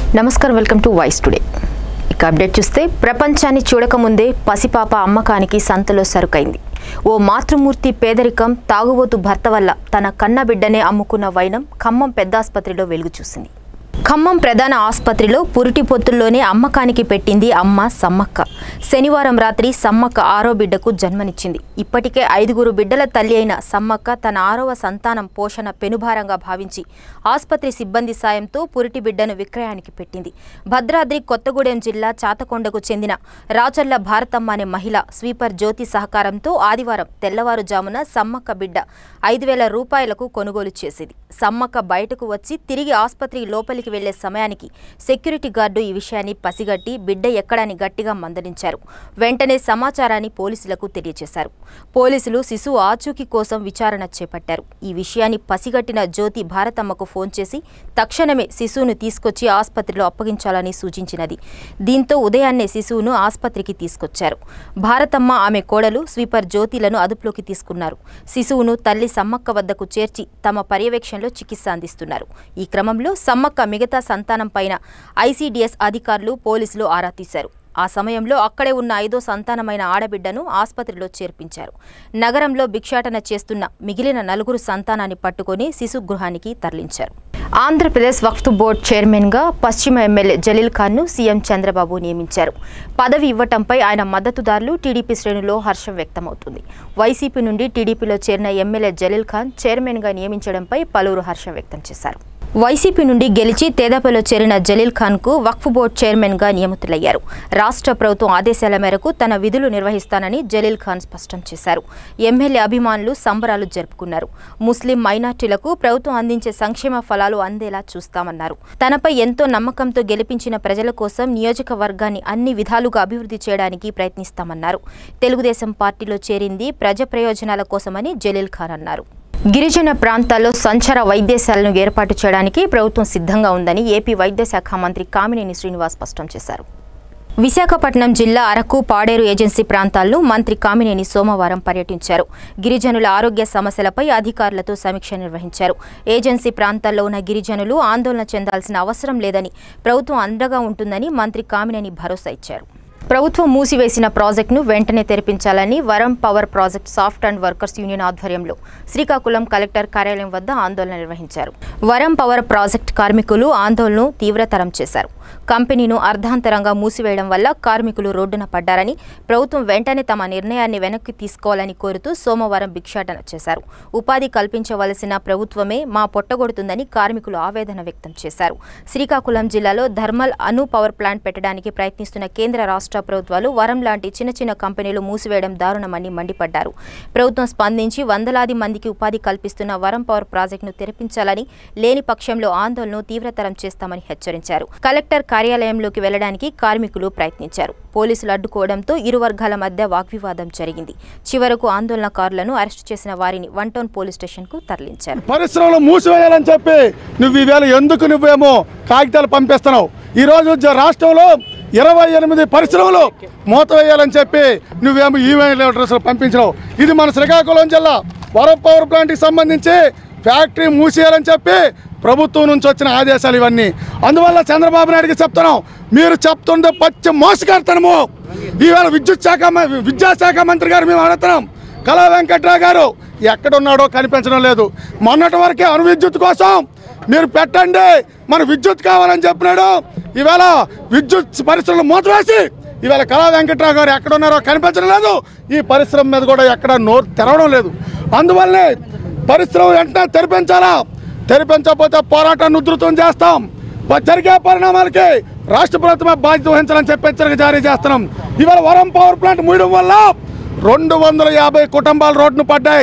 నమస్కారం welcome to Voice Today ఇక update చూస్తే ప్రపంచాన్ని చూడకముందే పసిపాప అమ్మకానికి సంతలో సరుకైంది ఓ మాతృమూర్తి పేదరికం తాగుబోతు భర్త వల్ల తన కన్న బిడ్డనే అమ్ముకున్న వైనం ఖమ్మం పెద్దాసుపత్రిలో వెలుగు చూసింది ఖమ్మం ప్రధాన ఆసుపత్రిలో పురిటి పొత్తుల్లోనే అమ్మకానికి పెట్టింది అమ్మ సమ్మక్క శనివారం రాత్రి సమ్మక్క ఆరో బిడ్డకు జన్మనిచ్చింది ఇప్పటికే ఐదుగురు బిడ్డల తల్లి అయిన సమ్మక్క తన ఆరవ సంతానం పోషణ పెనుభారంగా భావించి ఆసుపత్రి సిబ్బంది సాయంతో పురిటి బిడ్డను విక్రయానికి పెట్టింది భద్రాద్రి కొత్తగూడెం జిల్లా చాతకొండకు చెందిన రాచర్ల భారతమ్మ అనే మహిళ స్వీపర్ జ్యోతి సహకారంతో ఆదివారం తెల్లవారుజామున సమ్మక్క బిడ్డ ఐదు వేల రూపాయలకు కొనుగోలు చేసేది సమ్మక్క బయటకు వచ్చి తిరిగి ఆసుపత్రి లోపలికి వెళ్లే సమయానికి సెక్యూరిటీ గార్డు ఈ విషయాన్ని పసిగట్టి బిడ్డ ఎక్కడాని గట్టిగా మందలించారు వెంటనే సమాచారాన్ని పోలీసులకు తెలియజేశారు పోలీసులు శిశువు ఆచూకీ కోసం విచారణ చేపట్టారు ఈ విషయాన్ని పసిగట్టిన జ్యోతి భారతమ్మకు ఫోన్ చేసి తక్షణమే శిశువును తీసుకొచ్చి ఆసుపత్రిలో అప్పగించాలని సూచించినది దీంతో ఉదయాన్నే శిశువును ఆసుపత్రికి తీసుకొచ్చారు భారతమ్మ ఆమె కోడలు స్వీపర్ జ్యోతిలను అదుపులోకి తీసుకున్నారు శిశువును తల్లి సమ్మక్క వద్దకు చేర్చి తమ పర్యవేక్షణలో చికిత్స అందిస్తున్నారు ఈ క్రమంలో సమ్మక్క మిగతా సంతానం పైన ఐసీడీఎస్ అధికారులు పోలీసులు ఆరా తీశారు ఆ సమయంలో అక్కడే ఉన్న ఐదో సంతానమైన ఆడబిడ్డను ఆసుపత్రిలో చేర్పించారు నగరంలో భిక్షాటన చేస్తున్న మిగిలిన నలుగురు సంతానాన్ని పట్టుకొని శిశు గృహానికి తరలించారు ఆంధ్రప్రదేశ్ వక్ఫ్ బోర్డు చైర్మన్గా పశ్చిమ ఎమ్మెల్యే జలీల్ ఖాన్ను సీఎం చంద్రబాబు నియమించారు పదవి ఇవ్వటంపై ఆయన మద్దతుదారులు టీడీపీ శ్రేణుల్లో హర్షం వ్యక్తమవుతుంది వైసీపీ నుండి టీడీపీలో చేరిన ఎమ్మెల్యే జలీల్ ఖాన్ చైర్మన్గా నియమించడంపై పలువురు హర్షం వ్యక్తం చేశారు వైసీపీ నుండి గెలిచి తేదాపలో చేరిన జలీల్ ఖాన్కు వక్ఫ్ బోర్డు చైర్మన్గా నియమితులయ్యారు రాష్ట్ర ప్రభుత్వం ఆదేశాల మేరకు తన విధులు నిర్వహిస్తానని జలీల్ ఖాన్ స్పష్టం చేశారు ఎమ్మెల్యే అభిమానులు సంబరాలు జరుపుకున్నారు ముస్లిం మైనార్టీలకు ప్రభుత్వం అందించే సంక్షేమ ఫలాలు అందేలా చూస్తామన్నారు తనపై ఎంతో నమ్మకంతో గెలిపించిన ప్రజల కోసం నియోజకవర్గాన్ని అన్ని విధాలుగా అభివృద్ధి చేయడానికి ప్రయత్నిస్తామన్నారు తెలుగుదేశం పార్టీలో చేరింది ప్రజా ప్రయోజనాల కోసమని జలీల్ ఖాన్ అన్నారు గిరిజన ప్రాంతాల్లో సంచార వైద్యశాలను ఏర్పాటు చేయడానికి ప్రభుత్వం సిద్ధంగా ఉందని ఏపీ వైద్య శాఖ మంత్రి కామినేని శ్రీనివాస్ స్పష్టం చేశారు విశాఖపట్నం జిల్లా అరకు పాడేరు ఏజెన్సీ ప్రాంతాల్లో మంత్రి కామినేని సోమవారం పర్యటించారు గిరిజనుల ఆరోగ్య సమస్యలపై అధికారులతో సమీక్ష నిర్వహించారు ఏజెన్సీ ప్రాంతాల్లో ఉన్న గిరిజనులు ఆందోళన చెందాల్సిన అవసరం లేదని ప్రభుత్వం అండగా ఉంటుందని మంత్రి కామినేని భరోసా ఇచ్చారు ప్రభుత్వం మూసివేసిన ప్రాజెక్టును వెంటనే తెరిపించాలని వరం పవర్ ప్రాజెక్ట్ సాఫ్ట్ అండ్ వర్కర్స్ యూనియన్ ఆధ్వర్యంలో శ్రీకాకుళం కలెక్టర్ కార్యాలయం వద్ద ఆందోళన నిర్వహించారు వరం పవర్ ప్రాజెక్ట్ కార్మికులు ఆందోళనను తీవ్రతరం చేశారు కంపెనీను అర్ధాంతరంగా మూసివేయడం వల్ల కార్మికులు రోడ్డున పడ్డారని ప్రభుత్వం వెంటనే తమ నిర్ణయాన్ని వెనక్కి తీసుకోవాలని కోరుతూ సోమవారం భిక్షాటన చేశారు ఉపాధి కల్పించవలసిన ప్రభుత్వమే మా పొట్టగొడుతుందని కార్మికులు ఆవేదన వ్యక్తం చేశారు శ్రీకాకుళం జిల్లాలో థర్మల్ అణు పవర్ ప్లాంట్ పెట్టడానికి ప్రయత్నిస్తున్న కేంద్ర రాష్ట్ర ప్రభుత్వాలు వరం లాంటి చిన్న చిన్న కంపెనీలు మూసివేయడం దారుణమని మండిపడ్డారు ప్రభుత్వం స్పందించి వందలాది మందికి ఉపాధి కల్పిస్తున్న వరం పవర్ ప్రాజెక్టును తెరిపించాలని లేని పక్షంలో ఆందోళనను తీవ్రతరం చేస్తామని హెచ్చరించారు కలెక్టర్ కార్యాలయంలోకి వెళ్లడానికి కార్మికులు ప్రయత్నించారు పోలీసులు అడ్డుకోవడంతో ఇరు వర్గాల మధ్య వాగ్వివాదం జరిగింది చివరకు ఆందోళనకారులను అరెస్టు చేసిన వారిని వన్ టౌన్ పోలీస్ స్టేషన్కు తరలించారు పరిశ్రమలు మూసివేయాలని చెప్పి నువ్వు ఈవేళ ఎందుకు నువ్వేమో కాగితాలు పంపిస్తున్నావు ఈరోజు జ- రాష్ట్రంలో ఇరవై ఎనిమిది పరిశ్రమలు మూత వేయాలని చెప్పి నువ్వేమో ఈమెయిల్ అడ్రస్ పంపించినావు ఇది మన శ్రీకాకుళం జిల్లా వరప్ పవర్ ప్లాంట్కి సంబంధించి ఫ్యాక్టరీ మూసేయాలని చెప్పి ప్రభుత్వం నుంచి వచ్చిన ఆదేశాలు ఇవన్నీ అందువల్ల చంద్రబాబు నాయుడుకి చెప్తున్నాం మీరు చెప్తుండే పచ్చి మోసగాడుతనము ఈవేళ విద్యుత్ శాఖ మ- విద్యాశాఖ మంత్రి గారు మేము అడుగుతున్నాం కళా వెంకట్రావు గారు ఎక్కడున్నాడో కనిపించడం లేదు మొన్నటి వరకే అణు విద్యుత్ కోసం మీరు పెట్టండి మన విద్యుత్ కావాలని చెప్పినాడు ఈవేళ విద్యుత్ పరిశ్రమలు మూతవేసి ఈవేళ కళా వెంకట్రావు గారు ఎక్కడున్నారో కనిపించడం లేదు ఈ పరిశ్రమ మీద కూడా ఎక్కడ నోరు తెరవడం లేదు అందువల్లనే పరిశ్రమ వెంటనే తెరిపించాలా తెరిపించకపోతే పోరాటాన్ని ఉధృతం చేస్తాం ప- జరిగే పరిణామాలకి రాష్ట్ర ప్రభుత్వమే బాధ్యత వహించాలని చెప్పి హెచ్చరిక జారీ చేస్తున్నాం ఇవాళ వరం పవర్ ప్లాంట్ మూయడం వల్ల రెండు వందల యాభై కుటుంబాలు రోడ్డును పడ్డాయి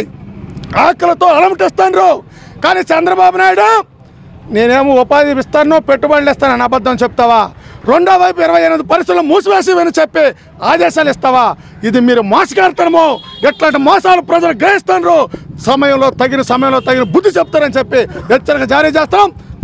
ఆకలితో అలమటిస్తాను కానీ చంద్రబాబు నాయుడు నేనేమో ఉపాధి ఇస్తాను పెట్టుబడులు ఇస్తానని అబద్ధం చెప్తావా రెండో వైపు ఇరవై ఎనిమిది పరిస్థితులు మూసివేసేవని చెప్పి ఆదేశాలు ఇస్తావా ఇది మీరు మోసగాడతాము ఎట్లాంటి మోసాలు ప్రజలు గ్రహిస్తారు సమయంలో తగిన సమయంలో తగిన బుద్ధి చెప్తారని చెప్పి హెచ్చరిక జారీ చేస్తాం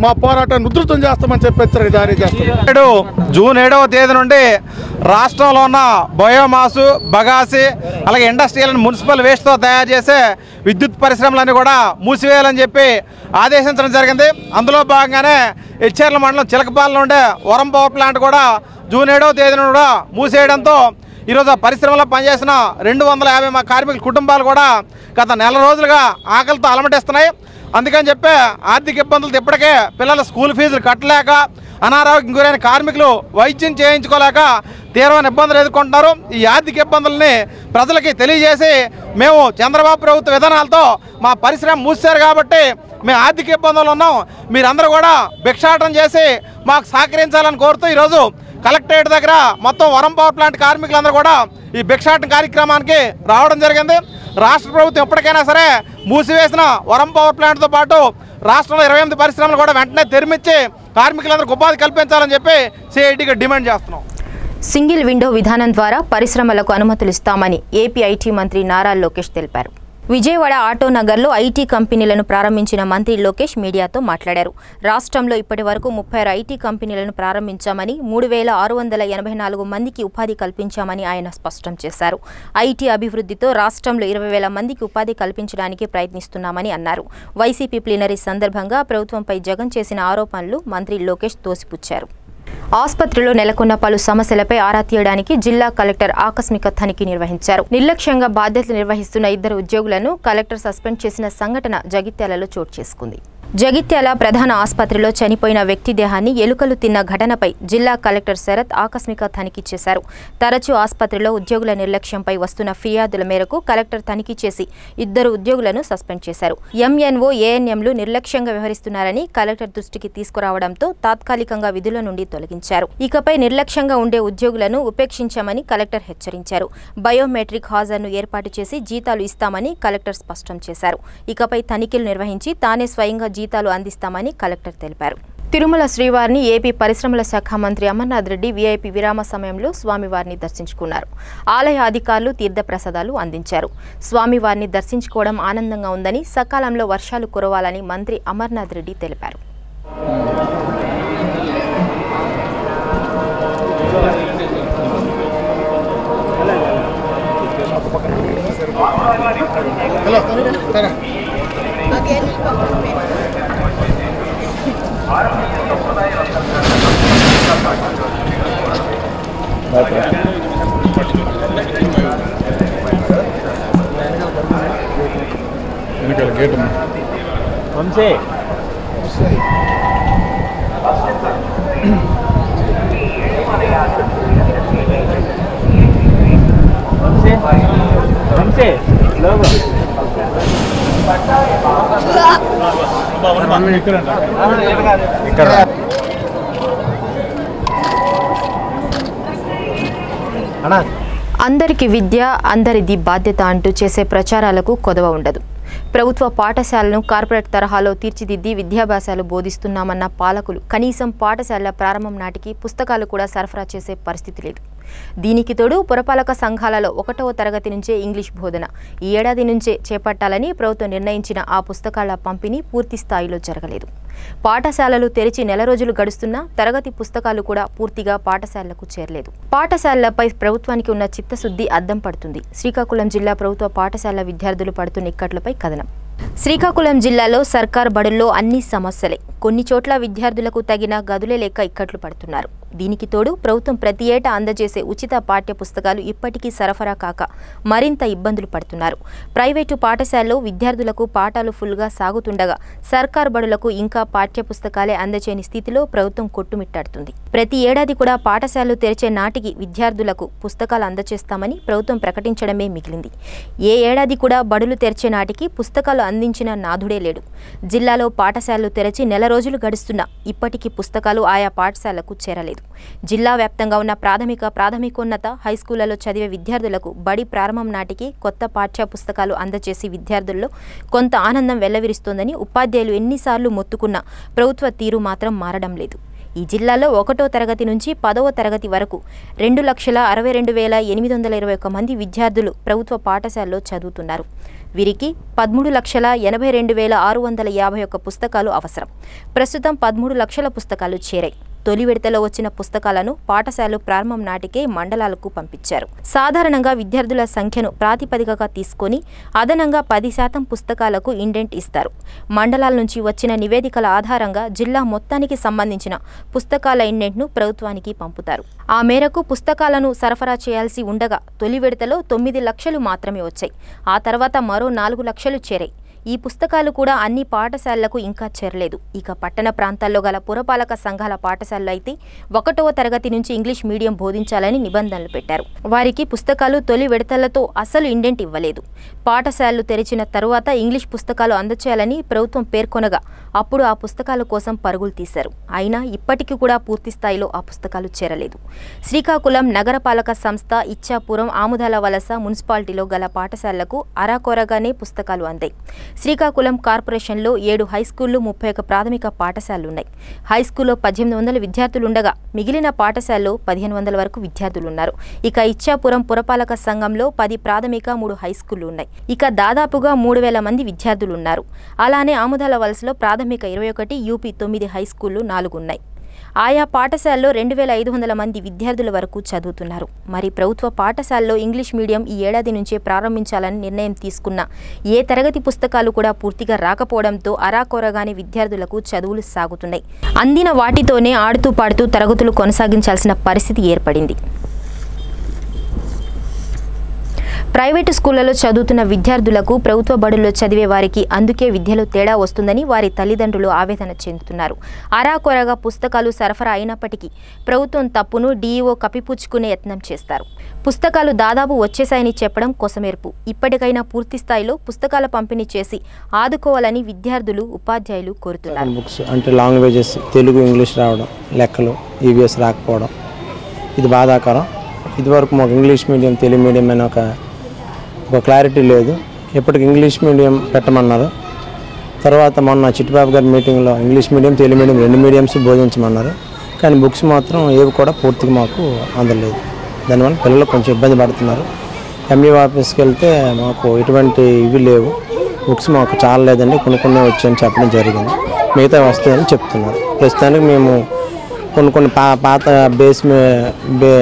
మా పోరాటాన్ని ఉధృతం చేస్తామని చెప్పి హెచ్చరిక జారీ చేస్తాం ఏడు జూన్ ఏడవ తేదీ నుండి రాష్ట్రంలో ఉన్న బయోమాసు బగాసి అలాగే ఇండస్ట్రియల్ అండ్ మున్సిపల్ వేస్ట్తో తయారు చేసే విద్యుత్ పరిశ్రమలన్నీ కూడా మూసివేయాలని చెప్పి ఆదేశించడం జరిగింది అందులో భాగంగానే హెచ్ఆర్ల మండలం చిలకపాలలో ఉండే వరం పవర్ ప్లాంట్ కూడా జూన్ ఏడవ తేదీన కూడా మూసేయడంతో ఈరోజు ఆ పరిశ్రమలో పనిచేసిన రెండు వందల యాభై మా కార్మికుల కుటుంబాలు కూడా గత నెల రోజులుగా ఆకలితో అలమటిస్తున్నాయి అందుకని చెప్పి ఆర్థిక ఇబ్బందులు ఇప్పటికే పిల్లల స్కూల్ ఫీజులు కట్టలేక అనారోగ్యం గురైన కార్మికులు వైద్యం చేయించుకోలేక తీవ్రమైన ఇబ్బందులు ఎదుర్కొంటున్నారు ఈ ఆర్థిక ఇబ్బందుల్ని ప్రజలకి తెలియజేసి మేము చంద్రబాబు ప్రభుత్వ విధానాలతో మా పరిశ్రమ మూసారు కాబట్టి మేము ఆర్థిక ఇబ్బందులు ఉన్నాం మీరందరూ కూడా భిక్షాటన చేసి మాకు సహకరించాలని కోరుతూ ఈరోజు కలెక్టరేట్ దగ్గర మొత్తం వరం పవర్ ప్లాంట్ కార్మికులందరూ కూడా ఈ భిక్షాటన కార్యక్రమానికి రావడం జరిగింది రాష్ట్ర ప్రభుత్వం ఎప్పటికైనా సరే మూసివేసిన వరం పవర్ ప్లాంట్తో పాటు రాష్ట్రంలో ఇరవై ఎనిమిది పరిశ్రమలు కూడా వెంటనే తెరిమిచ్చి కార్మికులందరికీ ఉపాధి కల్పించాలని చెప్పి సిఐటిగా డిమాండ్ చేస్తున్నాం సింగిల్ విండో విధానం ద్వారా పరిశ్రమలకు అనుమతులు ఇస్తామని ఏపీ ఐటీ మంత్రి నారా లోకేష్ తెలిపారు విజయవాడ ఆటో నగర్లో ఐటీ కంపెనీలను ప్రారంభించిన మంత్రి లోకేష్ మీడియాతో మాట్లాడారు రాష్ట్రంలో ఇప్పటి వరకు ముప్పై ఆరు ఐటీ కంపెనీలను ప్రారంభించామని మూడు వేల ఆరు వందల ఎనభై నాలుగు మందికి ఉపాధి కల్పించామని ఆయన స్పష్టం చేశారు ఐటీ అభివృద్ధితో రాష్ట్రంలో ఇరవై వేల మందికి ఉపాధి కల్పించడానికి ప్రయత్నిస్తున్నామని అన్నారు వైసీపీ ప్లీనరీ సందర్భంగా ప్రభుత్వంపై జగన్ చేసిన ఆరోపణలు మంత్రి లోకేష్ తోసిపుచ్చారు ఆసుపత్రిలో నెలకొన్న పలు సమస్యలపై ఆరా తీయడానికి జిల్లా కలెక్టర్ ఆకస్మిక తనిఖీ నిర్వహించారు నిర్లక్ష్యంగా బాధ్యతలు నిర్వహిస్తున్న ఇద్దరు ఉద్యోగులను కలెక్టర్ సస్పెండ్ చేసిన సంఘటన జగిత్యాలలో చోటు చేసుకుంది జగిత్యాల ప్రధాన ఆసుపత్రిలో చనిపోయిన వ్యక్తి దేహాన్ని ఎలుకలు తిన్న ఘటనపై జిల్లా కలెక్టర్ శరత్ ఆకస్మిక తనిఖీ చేశారు తరచూ ఆసుపత్రిలో ఉద్యోగుల నిర్లక్ష్యంపై వస్తున్న ఫిర్యాదుల మేరకు కలెక్టర్ తనిఖీ చేసి ఇద్దరు ఉద్యోగులను సస్పెండ్ చేశారు ఎంఎన్ఓ ఏఎన్ఎంలు నిర్లక్ష్యంగా వ్యవహరిస్తున్నారని కలెక్టర్ దృష్టికి తీసుకురావడంతో తాత్కాలికంగా విధుల నుండి తొలగించారు ఇకపై నిర్లక్ష్యంగా ఉండే ఉద్యోగులను ఉపేక్షించామని కలెక్టర్ హెచ్చరించారు బయోమెట్రిక్ హాజరును ఏర్పాటు చేసి జీతాలు ఇస్తామని కలెక్టర్ స్పష్టం చేశారు ఇకపై తనిఖీలు నిర్వహించి తానే స్వయంగా జీతాలు అందిస్తామని కలెక్టర్ తెలిపారు తిరుమల శ్రీవారిని ఏపీ పరిశ్రమల శాఖ మంత్రి అమర్నాథ్ రెడ్డి వీఐపీ విరామ సమయంలో స్వామివారిని దర్శించుకున్నారు ఆలయ అధికారులు తీర్థప్రసాదాలు అందించారు స్వామివారిని దర్శించుకోవడం ఆనందంగా ఉందని సకాలంలో వర్షాలు కురవాలని మంత్రి అమర్నాథ్ రెడ్డి తెలిపారు వెనకాల గేట్ వంశీ వంశీ వంశీ లోగో ఇక్కడ అన్నా అందరికి విద్య అందరిది బాధ్యత అంటూ చేసే ప్రచారాలకు కొదవ ఉండదు ప్రభుత్వ పాఠశాలను కార్పొరేట్ తరహాలో తీర్చిదిద్ది విద్యాభ్యాసాలు బోధిస్తున్నామన్న పాలకులు కనీసం పాఠశాలల ప్రారంభం నాటికి పుస్తకాలు కూడా సరఫరా చేసే పరిస్థితి లేదు దీనికి తోడు పురపాలక సంఘాలలో ఒకటవ తరగతి నుంచే ఇంగ్లీష్ బోధన ఈ ఏడాది నుంచే చేపట్టాలని ప్రభుత్వం నిర్ణయించిన ఆ పుస్తకాల పంపిణీ పూర్తి స్థాయిలో జరగలేదు పాఠశాలలు తెరిచి నెల రోజులు గడుస్తున్నా తరగతి పుస్తకాలు కూడా పూర్తిగా పాఠశాలలకు చేరలేదు పాఠశాలలపై ప్రభుత్వానికి ఉన్న చిత్తశుద్ధి అద్దం పడుతుంది శ్రీకాకుళం జిల్లా ప్రభుత్వ పాఠశాల విద్యార్థులు పడుతున్న ఇక్కట్లపై కథనం శ్రీకాకుళం జిల్లాలో సర్కార్ బడుల్లో అన్ని సమస్యలే కొన్ని చోట్ల విద్యార్థులకు తగిన గదులే లేక ఇక్కట్లు పడుతున్నారు దీనికి తోడు ప్రభుత్వం ప్రతి ఏటా అందజేసే ఉచిత పాఠ్య పుస్తకాలు ఇప్పటికీ సరఫరా కాక మరింత ఇబ్బందులు పడుతున్నారు ప్రైవేటు పాఠశాలలో విద్యార్థులకు పాఠాలు ఫుల్గా సాగుతుండగా సర్కార్ బడులకు ఇంకా పాఠ్య పుస్తకాలే అందచేయని స్థితిలో ప్రభుత్వం కొట్టుమిట్టాడుతుంది ప్రతి ఏడాది కూడా పాఠశాలలు తెరిచే నాటికి విద్యార్థులకు పుస్తకాలు అందజేస్తామని ప్రభుత్వం ప్రకటించడమే మిగిలింది ఏ ఏడాది కూడా బడులు తెరిచే నాటికి పుస్తకాలు అందించిన నాథుడే లేడు జిల్లాలో పాఠశాలలు తెరచి నెల రోజులు గడుస్తున్నా ఇప్పటికీ పుస్తకాలు ఆయా పాఠశాలకు చేరలేదు జిల్లా వ్యాప్తంగా ఉన్న ప్రాథమిక ప్రాథమికోన్నత హైస్కూళ్లలో చదివే విద్యార్థులకు బడి ప్రారంభం నాటికి కొత్త పాఠ్య పుస్తకాలు అందజేసి విద్యార్థుల్లో కొంత ఆనందం వెల్లవిరుస్తోందని ఉపాధ్యాయులు ఎన్నిసార్లు మొత్తుకున్నా ప్రభుత్వ తీరు మాత్రం మారడం లేదు ఈ జిల్లాలో ఒకటో తరగతి నుంచి పదవ తరగతి వరకు రెండు లక్షల అరవై రెండు వేల ఎనిమిది వందల ఇరవై ఒక్క మంది విద్యార్థులు ప్రభుత్వ పాఠశాలలో చదువుతున్నారు వీరికి పదమూడు లక్షల ఎనభై రెండు వేల ఆరు వందల యాభై ఒక్క పుస్తకాలు అవసరం ప్రస్తుతం పదమూడు లక్షల పుస్తకాలు చేరాయి తొలి విడతలో వచ్చిన పుస్తకాలను పాఠశాలలు ప్రారంభం నాటికే మండలాలకు పంపించారు సాధారణంగా విద్యార్థుల సంఖ్యను ప్రాతిపదికగా తీసుకొని అదనంగా పది శాతం పుస్తకాలకు ఇండెంట్ ఇస్తారు మండలాల నుంచి వచ్చిన నివేదికల ఆధారంగా జిల్లా మొత్తానికి సంబంధించిన పుస్తకాల ఇండెంట్ను ప్రభుత్వానికి పంపుతారు ఆ మేరకు పుస్తకాలను సరఫరా చేయాల్సి ఉండగా తొలి విడతలో తొమ్మిది లక్షలు మాత్రమే వచ్చాయి ఆ తర్వాత మరో నాలుగు లక్షలు చేరాయి ఈ పుస్తకాలు కూడా అన్ని పాఠశాలలకు ఇంకా చేరలేదు ఇక పట్టణ ప్రాంతాల్లో గల పురపాలక సంఘాల పాఠశాలలు అయితే ఒకటవ తరగతి నుంచి ఇంగ్లీష్ మీడియం బోధించాలని నిబంధనలు పెట్టారు వారికి పుస్తకాలు తొలి విడతలతో అసలు ఇండెంట్ ఇవ్వలేదు పాఠశాలలు తెరిచిన తరువాత ఇంగ్లీష్ పుస్తకాలు అందచేయాలని ప్రభుత్వం పేర్కొనగా అప్పుడు ఆ పుస్తకాల కోసం పరుగులు తీశారు అయినా ఇప్పటికీ కూడా పూర్తి స్థాయిలో ఆ పుస్తకాలు చేరలేదు శ్రీకాకుళం నగరపాలక సంస్థ ఇచ్చాపురం ఆముదాల వలస మున్సిపాలిటీలో గల పాఠశాలలకు అరాకొరగానే పుస్తకాలు అందాయి శ్రీకాకుళం కార్పొరేషన్లో ఏడు హై స్కూళ్లు ముప్పై ఒక ప్రాథమిక పాఠశాలలున్నాయి హై స్కూల్లో పద్దెనిమిది వందల విద్యార్థులుండగా మిగిలిన పాఠశాలలో పదిహేను వందల వరకు విద్యార్థులున్నారు ఇక ఇచ్చాపురం పురపాలక సంఘంలో పది ప్రాథమిక మూడు హై స్కూళ్లు ఉన్నాయి ఇక దాదాపుగా మూడు వేల మంది విద్యార్థులున్నారు అలానే ఆముదాల వలసలో ప్రాథమిక ఇరవై ఒకటి యూపీ తొమ్మిది హై స్కూళ్లు నాలుగు ఉన్నాయి ఆయా పాఠశాలలో రెండు వేల ఐదు వందల మంది విద్యార్థుల వరకు చదువుతున్నారు మరి ప్రభుత్వ పాఠశాలలో ఇంగ్లీష్ మీడియం ఈ ఏడాది నుంచే ప్రారంభించాలని నిర్ణయం తీసుకున్న ఏ తరగతి పుస్తకాలు కూడా పూర్తిగా రాకపోవడంతో అరాకొరగానే విద్యార్థులకు చదువులు సాగుతున్నాయి అందిన వాటితోనే ఆడుతూ పాడుతూ తరగతులు కొనసాగించాల్సిన పరిస్థితి ఏర్పడింది ప్రైవేటు స్కూళ్లలో చదువుతున్న విద్యార్థులకు ప్రభుత్వ బడుల్లో చదివే వారికి అందుకే విద్యలో తేడా వస్తుందని వారి తల్లిదండ్రులు ఆవేదన చెందుతున్నారు అరాకొరగా పుస్తకాలు సరఫరా అయినప్పటికీ ప్రభుత్వం తప్పును డీఈఓ కప్పిపుచ్చుకునే యత్నం చేస్తారు పుస్తకాలు దాదాపు వచ్చేశాయని చెప్పడం కొసమెరుపు ఇప్పటికైనా పూర్తి స్థాయిలో పుస్తకాల పంపిణీ చేసి ఆదుకోవాలని విద్యార్థులు ఉపాధ్యాయులు కోరుతున్నారు బుక్స్ అంటే లాంగ్వేజెస్ తెలుగు ఇంగ్లీష్ రావడం లెక్కలు ఈవీఎస్ రాకపోవడం ఇది బాధాకరం ఇదివరకు మాకు ఇంగ్లీష్ మీడియం తెలుగు మీడియం అనే ఒక ఒక క్లారిటీ లేదు ఇప్పటికి ఇంగ్లీష్ మీడియం పెట్టమన్నారు తర్వాత మొన్న చిట్టిబాబు గారి మీటింగ్లో ఇంగ్లీష్ మీడియం తెలుగు మీడియం రెండు మీడియంస్ బోధించమన్నారు కానీ బుక్స్ మాత్రం ఏవి కూడా పూర్తిగా మాకు అందలేదు దానివల్ల పిల్లలు కొంచెం ఇబ్బంది పడుతున్నారు ఎంఈ ఆఫీస్కి వెళ్తే మాకు ఎటువంటి ఇవి లేవు బుక్స్ మాకు చాలా లేదండి కొన్ని కొన్ని వచ్చాయని చెప్పడం జరిగింది మిగతా వస్తాయని చెప్తున్నారు ప్రస్తుతానికి మేము కొన్ని కొన్ని పా పాత బేస్ మే- బే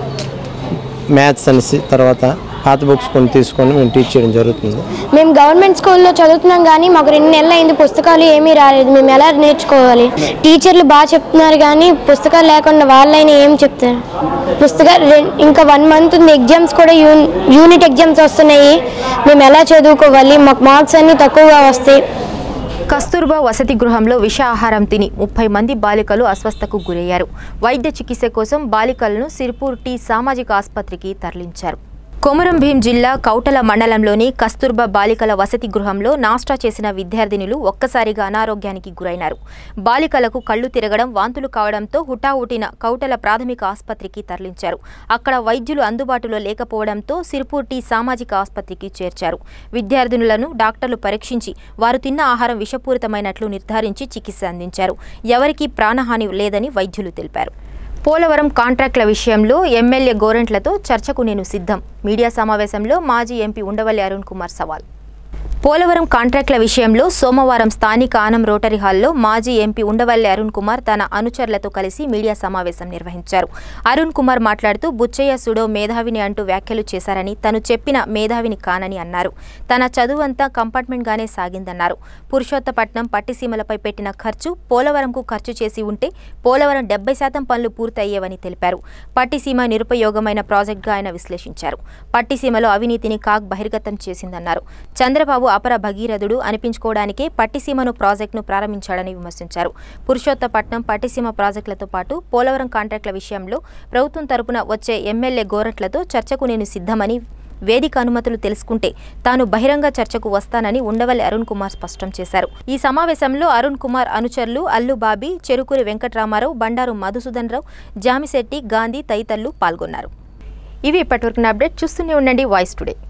మ్యాథ్స్ అనేసి తర్వాత పాత బుక్స్ కొన్ని తీసుకొని మేము టీచ్ చేయడం జరుగుతుంది మేము గవర్నమెంట్ స్కూల్లో చదువుతున్నాం కానీ మాకు రెండు నెలలు అయింది పుస్తకాలు ఏమీ రాలేదు మేము ఎలా నేర్చుకోవాలి టీచర్లు బాగా చెప్తున్నారు కానీ పుస్తకాలు లేకుండా వాళ్ళైనా ఏం చెప్తారు పుస్తకాలు రెం- ఇంకా వన్ మంత్ ఉంది ఎగ్జామ్స్ కూడా యూన్ యూనిట్ ఎగ్జామ్స్ వస్తున్నాయి మేము ఎలా చదువుకోవాలి మాకు మార్క్స్ అన్నీ తక్కువగా వస్తాయి కస్తూర్బా వసతి గృహంలో విష ఆహారం తిని ముప్పై మంది బాలికలు అస్వస్థకు గురయ్యారు వైద్య చికిత్స కోసం బాలికలను సిర్పూర్ టీ సామాజిక ఆసుపత్రికి తరలించారు కొమరం భీం జిల్లా కౌటల మండలంలోని కస్తూర్బా బాలికల వసతి గృహంలో నాస్టా చేసిన విద్యార్థినులు ఒక్కసారిగా అనారోగ్యానికి గురైనారు బాలికలకు కళ్ళు తిరగడం వాంతులు కావడంతో హుటాహుటిన కౌటల ప్రాథమిక ఆసుపత్రికి తరలించారు అక్కడ వైద్యులు అందుబాటులో లేకపోవడంతో సిర్పూర్ టీ సామాజిక ఆసుపత్రికి చేర్చారు విద్యార్థినులను డాక్టర్లు పరీక్షించి వారు తిన్న ఆహారం విషపూరితమైనట్లు నిర్ధారించి చికిత్స అందించారు ఎవరికీ ప్రాణహాని లేదని వైద్యులు తెలిపారు పోలవరం కాంట్రాక్టుల విషయంలో ఎమ్మెల్యే గోరెంట్లతో చర్చకు నేను సిద్ధం మీడియా సమావేశంలో మాజీ ఎంపీ ఉండవల్లి అరుణ్ కుమార్ సవాల్ పోలవరం కాంట్రాక్టుల విషయంలో సోమవారం స్థానిక ఆనం రోటరీ హాల్లో మాజీ ఎంపీ ఉండవల్లి అరుణ్ కుమార్ తన అనుచరులతో కలిసి మీడియా సమావేశం నిర్వహించారు అరుణ్ కుమార్ మాట్లాడుతూ బుచ్చయ్య సుడో మేధావిని అంటూ వ్యాఖ్యలు చేశారని తను చెప్పిన మేధావిని కానని అన్నారు తన చదువంతా కంపార్ట్మెంట్గానే సాగిందన్నారు పురుషోత్తపట్నం పట్టిసీమలపై పెట్టిన ఖర్చు పోలవరంకు ఖర్చు చేసి ఉంటే పోలవరం డెబ్బై శాతం పనులు పూర్తయ్యేవని తెలిపారు పట్టిసీమ నిరుపయోగమైన ప్రాజెక్టుగా ఆయన విశ్లేషించారు పట్టిసీమలో అవినీతిని కాగ్ బహిర్గతం చేసిందన్నారు చంద్రబాబు అపర భగీరథుడు అనిపించుకోవడానికే పట్టిసీమను ప్రాజెక్టును ప్రారంభించాడని విమర్శించారు పురుషోత్తపట్నం పట్టిసీమ ప్రాజెక్టులతో పాటు పోలవరం కాంట్రాక్టుల విషయంలో ప్రభుత్వం తరపున వచ్చే ఎమ్మెల్యే గోరట్లతో చర్చకు నేను సిద్ధమని వేదిక అనుమతులు తెలుసుకుంటే తాను బహిరంగ చర్చకు వస్తానని ఉండవల్లి అరుణ్ కుమార్ స్పష్టం చేశారు ఈ సమావేశంలో అరుణ్ కుమార్ అనుచరులు అల్లు బాబీ చెరుకూరి వెంకట్రామారావు బండారు మధుసూదన్ రావు జామిశెట్టి గాంధీ తదితరులు పాల్గొన్నారు ఇవి ఇప్పటివరకు అప్డేట్ చూస్తూనే ఉండండి వాయిస్ టుడే